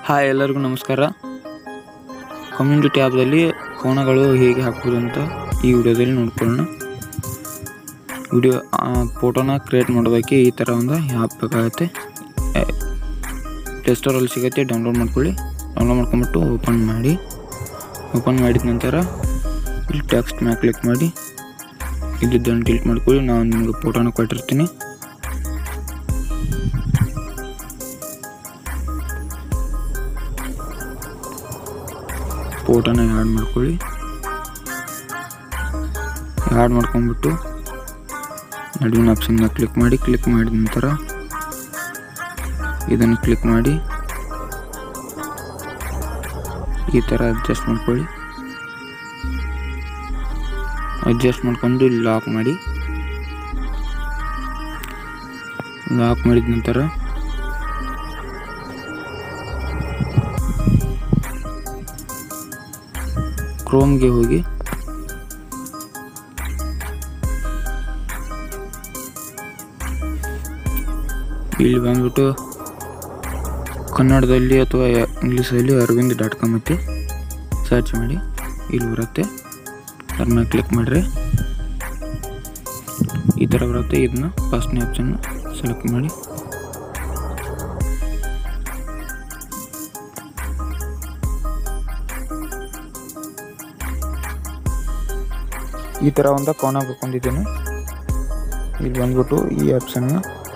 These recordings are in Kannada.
ಹಾಯ್ ಎಲ್ಲರಿಗೂ ನಮಸ್ಕಾರ ಕಮ್ಯುನಿಟಿ ಟ್ಯಾಬ್ದಲ್ಲಿ ಕೋಣಗಳು ಹೇಗೆ ಹಾಕೋದು ಅಂತ ಈ ವಿಡಿಯೋದಲ್ಲಿ ನೋಡ್ಕೊಳ್ಳೋಣ ವಿಡಿಯೋ ಫೋಟೋನ ಕ್ರಿಯೇಟ್ ಮಾಡೋದಕ್ಕೆ ಈ ಥರ ಒಂದು ಆ್ಯಪ್ ಬೇಕಾಗುತ್ತೆ ಪ್ಲೇಸ್ಟೋರಲ್ಲಿ ಸಿಗುತ್ತೆ ಡೌನ್ಲೋಡ್ ಮಾಡ್ಕೊಳ್ಳಿ ಡೌನ್ಲೋಡ್ ಮಾಡ್ಕೊಂಬಿಟ್ಟು ಓಪನ್ ಮಾಡಿ ಓಪನ್ ಮಾಡಿದ ನಂತರ ಇಲ್ಲಿ ಟೆಕ್ಸ್ಟ್ ಮ್ಯಾಗೆ ಕ್ಲಿಕ್ ಮಾಡಿ ಇದ್ದದ್ದನ್ನು ಡಿಲೀಟ್ ಮಾಡ್ಕೊಳ್ಳಿ ನಾನು ನಿಮಗೆ ಫೋಟೋನ ಕೊಟ್ಟಿರ್ತೀನಿ ಫೋಟೋನ ಆ್ಯಡ್ ಮಾಡ್ಕೊಳ್ಳಿ ಆ್ಯಡ್ ಮಾಡ್ಕೊಂಡ್ಬಿಟ್ಟು ನಡುವಿನ ಆಪ್ಷನ್ನ ಕ್ಲಿಕ್ ಮಾಡಿ ಕ್ಲಿಕ್ ಮಾಡಿದ ನಂತರ ಇದನ್ನು ಕ್ಲಿಕ್ ಮಾಡಿ ಈ ಥರ ಅಡ್ಜಸ್ಟ್ ಮಾಡ್ಕೊಳ್ಳಿ ಅಡ್ಜಸ್ಟ್ ಮಾಡ್ಕೊಂಡು ಲಾಕ್ ಮಾಡಿ ಲಾಕ್ ಮಾಡಿದ ನಂತರ ಕ್ರೋಮ್ಗೆ ಹೋಗಿ ಇಲ್ಲಿ ಬಂದ್ಬಿಟ್ಟು ಕನ್ನಡದಲ್ಲಿ ಅಥವಾ ಇಂಗ್ಲೀಷಲ್ಲಿ ಅರವಿಂದ್ ಡಾಟ್ ಕಾಮ್ ಐತಿ ಸರ್ಚ್ ಮಾಡಿ ಇಲ್ಲಿ ಬರುತ್ತೆ ಅದ್ರ ಮೇಲೆ ಕ್ಲಿಕ್ ಮಾಡಿರಿ ಈ ಥರ ಬರುತ್ತೆ ಇದನ್ನ ಫಸ್ಟ್ನೇ ಆಪ್ಷನ್ನ ಸೆಲೆಕ್ಟ್ ಮಾಡಿ ಈ ಥರ ಒಂದು ಕೋಣ ಹಾಕೊಂಡಿದ್ದೀನಿ ಇಲ್ಲಿ ಬಂದ್ಬಿಟ್ಟು ಈ ಆಪ್ಷನ್ನ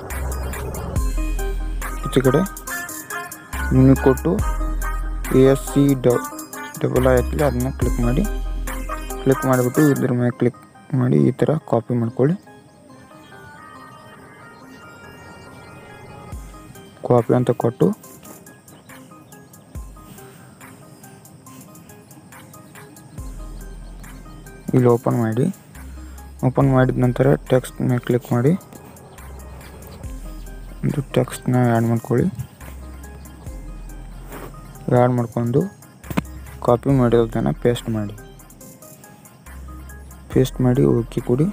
ಈಚೆ ಕಡೆ ನಿಮಗೆ ಕೊಟ್ಟು ಎ ಎಸ್ ಸಿ ಡಬಲ್ ಆಯ್ತಲ್ಲ ಅದನ್ನ ಕ್ಲಿಕ್ ಮಾಡಿ ಕ್ಲಿಕ್ ಮಾಡಿಬಿಟ್ಟು ಇದ್ರ ಮೇಲೆ ಕ್ಲಿಕ್ ಮಾಡಿ ಈ ಥರ ಕಾಪಿ ಮಾಡ್ಕೊಳ್ಳಿ ಕಾಪಿ ಅಂತ ಕೊಟ್ಟು ಇಲ್ಲಿ ಓಪನ್ ಮಾಡಿ ಓಪನ್ ಮಾಡಿದ ನಂತರ ಟೆಕ್ಸ್ಟ್ ಮೇಲೆ ಕ್ಲಿಕ್ ಮಾಡಿ ಒಂದು ಟೆಕ್ಸ್ಟ್ನ ಆ್ಯಡ್ ಮಾಡ್ಕೊಳ್ಳಿ ಆ್ಯಡ್ ಮಾಡ್ಕೊಂಡು ಕಾಪಿ ಮಾಡಿರೋದನ್ನು ಪೇಸ್ಟ್ ಮಾಡಿ ಪೇಸ್ಟ್ ಮಾಡಿ ಓಕೆ ಕೊಡಿ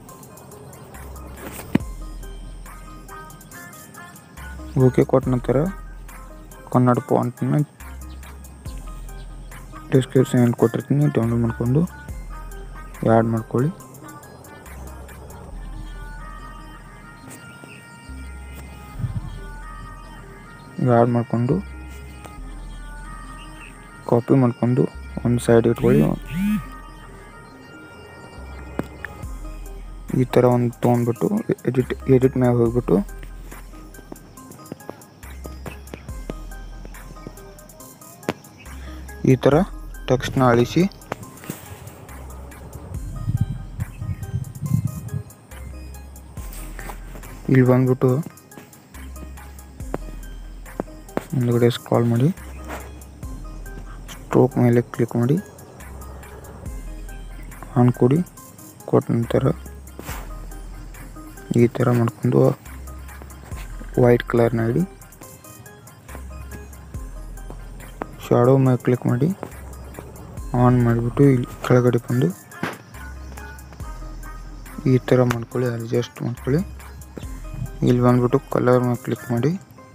ಓಕೆ ಕೊಟ್ಟ ನಂತರ ಕನ್ನಡ ಫಾಂಟನ್ನ ಡಿಸ್ಕ್ರಿಪ್ಷನ್ ಏನು ಕೊಟ್ಟಿರ್ತೀನಿ ಡೌನ್ಲೋಡ್ ಮಾಡಿಕೊಂಡು ಆ್ಯಡ್ ಮಾಡ್ಕೊಳ್ಳಿ ಆ್ಯಡ್ ಮಾಡಿಕೊಂಡು ಕಾಪಿ ಮಾಡಿಕೊಂಡು ಒಂದು ಸೈಡ್ ಇಟ್ಕೊಳ್ಳಿ ಈ ಥರ ಒಂದು ತೊಗೊಂಡ್ಬಿಟ್ಟು ಎಡಿಟ್ ಎಡಿಟ್ ಮ್ಯಾಗ ಹೋಗ್ಬಿಟ್ಟು ಈ ಥರ ಟೆಕ್ಸ್ಟ್ನ ಅಳಿಸಿ ಇಲ್ಲಿ ಬಂದ್ಬಿಟ್ಟು ಮುಂದುಗಡೆ ಸ್ಕಾಲ್ ಮಾಡಿ ಸ್ಟ್ರೋಕ್ ಮೇಲೆ ಕ್ಲಿಕ್ ಮಾಡಿ ಆನ್ ಕೊಡಿ ಕೊಟ್ಟ ನಂತರ ಈ ಥರ ಮಾಡ್ಕೊಂಡು ವೈಟ್ ಕಲರ್ನ ಇಡಿ ಶಾಡೋ ಮೇಲೆ ಕ್ಲಿಕ್ ಮಾಡಿ ಆನ್ ಮಾಡಿಬಿಟ್ಟು ಇಲ್ಲಿ ಕೆಳಗಡೆ ಬಂದು ಈ ಥರ ಮಾಡ್ಕೊಳ್ಳಿ ಅಡ್ಜಸ್ಟ್ ಮಾಡ್ಕೊಳ್ಳಿ ಇಲ್ಲಿ ಬಂದ್ಬಿಟ್ಟು ಕಲರ್ ಮೇಲೆ ಕ್ಲಿಕ್ ಮಾಡಿ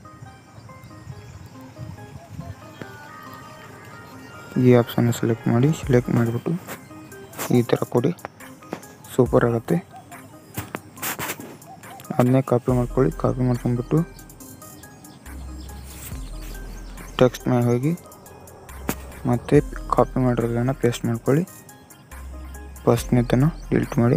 ಈ ಆಪ್ಷನ್ನ ಸೆಲೆಕ್ಟ್ ಮಾಡಿ ಸೆಲೆಕ್ಟ್ ಮಾಡಿಬಿಟ್ಟು ಈ ಥರ ಕೊಡಿ ಸೂಪರ್ ಆಗುತ್ತೆ ಅದನ್ನೇ ಕಾಪಿ ಮಾಡ್ಕೊಳ್ಳಿ ಕಾಪಿ ಮಾಡ್ಕೊಂಡ್ಬಿಟ್ಟು ಟೆಕ್ಸ್ಟ್ ಮೇಲೆ ಹೋಗಿ ಮತ್ತೆ ಕಾಪಿ ಮಾಡಿರೋದನ್ನು ಪೇಸ್ಟ್ ಮಾಡ್ಕೊಳ್ಳಿ ಫಸ್ಟ್ನೇದನ್ನು ಡಿಲೀಟ್ ಮಾಡಿ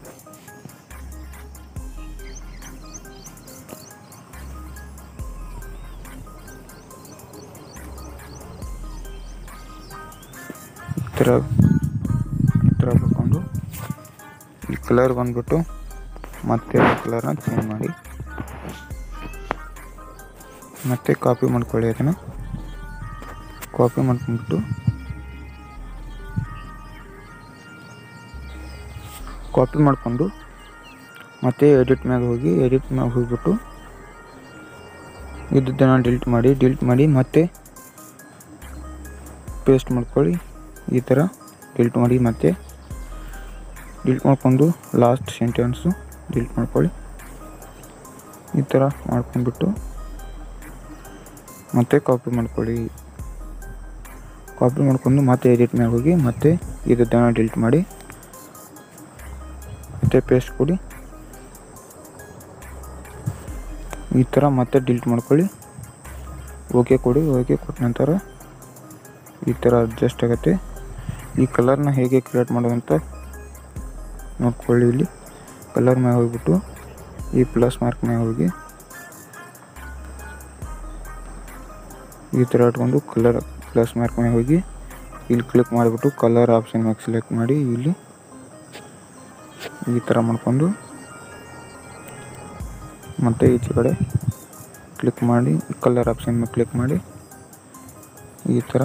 ಈ ಥರ ಈ ಥರ ಬರ್ಕೊಂಡು ಈ ಕಲರ್ ಬಂದ್ಬಿಟ್ಟು ಮತ್ತೆ ಕಲರ್ನ ಚೇಂಜ್ ಮಾಡಿ ಮತ್ತೆ ಕಾಪಿ ಮಾಡ್ಕೊಳ್ಳಿ ಅದನ್ನು ಕಾಪಿ ಮಾಡ್ಕೊಂಡ್ಬಿಟ್ಟು ಕಾಪಿ ಮಾಡಿಕೊಂಡು ಮತ್ತೆ ಎಡಿಟ್ ಮ್ಯಾಗ ಹೋಗಿ ಎಡಿಟ್ ಮ್ಯಾಗ ಹೋಗ್ಬಿಟ್ಟು ಇದ್ದದ್ದನ್ನು ಡಿಲೀಟ್ ಮಾಡಿ ಡಿಲೀಟ್ ಮಾಡಿ ಮತ್ತೆ ಪೇಸ್ಟ್ ಮಾಡ್ಕೊಳ್ಳಿ ಈ ಥರ ಡಿಲೀಟ್ ಮಾಡಿ ಮತ್ತೆ ಡಿಲೀಟ್ ಮಾಡ್ಕೊಂಡು ಲಾಸ್ಟ್ ಸೆಂಟೆನ್ಸು ಡಿಲೀಟ್ ಮಾಡ್ಕೊಳ್ಳಿ ಈ ಥರ ಮಾಡ್ಕೊಂಡ್ಬಿಟ್ಟು ಮತ್ತೆ ಕಾಪಿ ಮಾಡ್ಕೊಳ್ಳಿ ಕಾಪಿ ಮಾಡ್ಕೊಂಡು ಮತ್ತೆ ಎಡಿಟ್ ಮೇಲೆ ಹೋಗಿ ಮತ್ತೆ ಇದನ್ನು ಡಿಲೀಟ್ ಮಾಡಿ ಮತ್ತೆ ಪೇಸ್ಟ್ ಕೊಡಿ ಈ ಥರ ಮತ್ತೆ ಡಿಲೀಟ್ ಮಾಡ್ಕೊಳ್ಳಿ ಓಕೆ ಕೊಡಿ ಓಕೆ ಕೊಟ್ಟ ನಂತರ ಈ ಥರ ಅಡ್ಜಸ್ಟ್ ಆಗುತ್ತೆ ಈ ಕಲರ್ನ ಹೇಗೆ ಕ್ರಿಯೇಟ್ ಮಾಡೋದಂತ ನೋಡ್ಕೊಳ್ಳಿ ಇಲ್ಲಿ ಕಲರ್ ಮೇಲೆ ಹೋಗ್ಬಿಟ್ಟು ಈ ಪ್ಲಸ್ ಮಾರ್ಕ್ ಮೇಲೆ ಹೋಗಿ ಈ ಥರ ಇಟ್ಕೊಂಡು ಕಲರ್ ಪ್ಲಸ್ ಮಾರ್ಕ್ ಮೇಲೆ ಹೋಗಿ ಇಲ್ಲಿ ಕ್ಲಿಕ್ ಮಾಡಿಬಿಟ್ಟು ಕಲರ್ ಆಪ್ಷನ್ ಮೇಲೆ ಸೆಲೆಕ್ಟ್ ಮಾಡಿ ಇಲ್ಲಿ ಈ ಥರ ಮಾಡ್ಕೊಂಡು ಮತ್ತು ಈಚೆ ಕಡೆ ಕ್ಲಿಕ್ ಮಾಡಿ ಕಲರ್ ಆಪ್ಷನ್ ಮೇಲೆ ಕ್ಲಿಕ್ ಮಾಡಿ ಈ ಥರ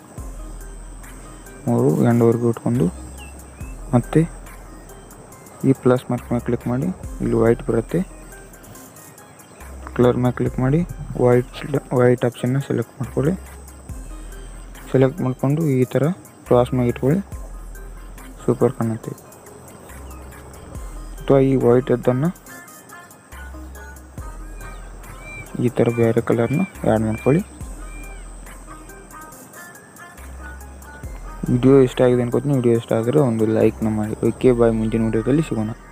ಮೂರು ಎಂಡ್ವರೆಗೂ ಇಟ್ಕೊಂಡು ಮತ್ತು ಈ ಪ್ಲಸ್ ಮಾರ್ಕ್ ಮೇಲೆ ಕ್ಲಿಕ್ ಮಾಡಿ ಇಲ್ಲಿ ವೈಟ್ ಬರುತ್ತೆ ಕಲರ್ ಮೇಲೆ ಕ್ಲಿಕ್ ಮಾಡಿ ವೈಟ್ ವೈಟ್ ಆಪ್ಷನ್ನ ಸೆಲೆಕ್ಟ್ ಮಾಡ್ಕೊಳ್ಳಿ ಸೆಲೆಕ್ಟ್ ಮಾಡಿಕೊಂಡು ಈ ಥರ ಕ್ರಾಸ್ ಮೇಲೆ ಇಟ್ಕೊಳ್ಳಿ ಸೂಪರ್ ಕಾಣುತ್ತೆ ಅಥವಾ ಈ ವೈಟ್ ಅದನ್ನು ಈ ಥರ ಬೇರೆ ಕಲರ್ನ ಆ್ಯಡ್ ಮಾಡ್ಕೊಳ್ಳಿ ವಿಡಿಯೋ ಇಷ್ಟ ಆಗಿದೆ ಅನ್ಕೋತೀನಿ ವಿಡಿಯೋ ಇಷ್ಟ ಆದರೆ ಒಂದು ಲೈಕ್ನ ಮಾಡಿ ಓಕೆ ಬಾಯ್ ಮುಂದಿನ ವಿಡಿಯೋದಲ್ಲಿ ಸಿಗೋಣ